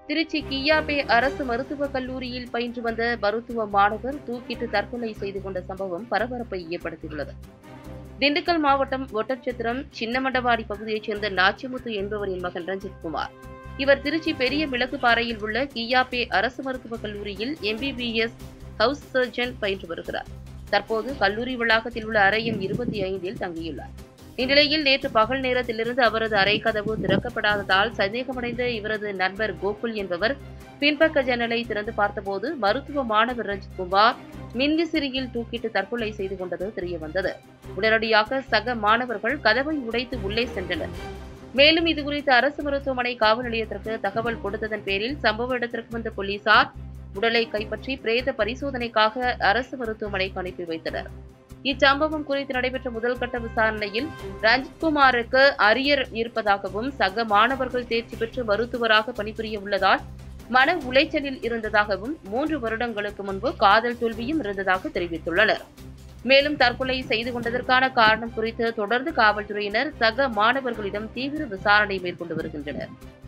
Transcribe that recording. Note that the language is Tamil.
திருச்சி கியாபே அரசு மருத்துவக் கல்லூரியில் பயின்று வந்த மருத்துவ மாணவர் தூக்கிட்டு தற்கொலை செய்து கொண்ட சம்பவம் பரபரப்பை ஏற்படுத்தியுள்ளது திண்டுக்கல் மாவட்டம் ஒட்டச்சத்திரம் சின்னமண்டவாடி பகுதியைச் சேர்ந்த நாச்சிமுத்து என்பவரின் மகன் ரஞ்சித் குமார் இவர் திருச்சி பெரிய மிளகுபாறையில் உள்ள கியாபே அரசு மருத்துவக் கல்லூரியில் எம்பிபிஎஸ் ஹவுஸ் சர்ஜன் பயின்று வருகிறார் தற்போது கல்லூரி வளாகத்தில் உள்ள அறை எண் இருபத்தி ஐந்தில் தங்கியுள்ளார் இந்நிலையில் நேற்று பகல் நேரத்திலிருந்து அவரது அறை கதவு திறக்கப்படாததால் சந்தேகமடைந்த இவரது நண்பர் கோகுல் என்பவர் பின்பக்க ஜன்னலை திறந்து பார்த்தபோது மருத்துவ மாணவர் ரஞ்சித் குமார் மின்விசிறியில் தூக்கிட்டு தற்கொலை செய்து கொண்டது தெரியவந்தது உடனடியாக சக மாணவர்கள் கதவை உடைத்து உள்ளே சென்றனர் மேலும் இதுகுறித்து அரசு மருத்துவமனை காவல் நிலையத்திற்கு தகவல் கொடுத்ததன் பேரில் சம்பவ இடத்திற்கு வந்த போலீசார் உடலை கைப்பற்றி பிரேத பரிசோதனைக்காக அரசு மருத்துவமனைக்கு அனுப்பி வைத்தனர் இச்சம்பவம் குறித்து நடைபெற்ற முதல்கட்ட விசாரணையில் ரஞ்சித்குமாருக்கு அரியர் இருப்பதாகவும் சக மாணவர்கள் தேர்ச்சி பெற்று மருத்துவராக பணிபுரிய உள்ளதால் மன உளைச்சலில் இருந்ததாகவும் மூன்று வருடங்களுக்கு முன்பு காதல் தோல்வியும் இருந்ததாக தெரிவித்துள்ளனர் மேலும் தற்கொலை செய்து கொண்டதற்கான காரணம் குறித்து தொடர்ந்து காவல்துறையினர் சக மாணவர்களிடம் தீவிர விசாரணை மேற்கொண்டு வருகின்றனர்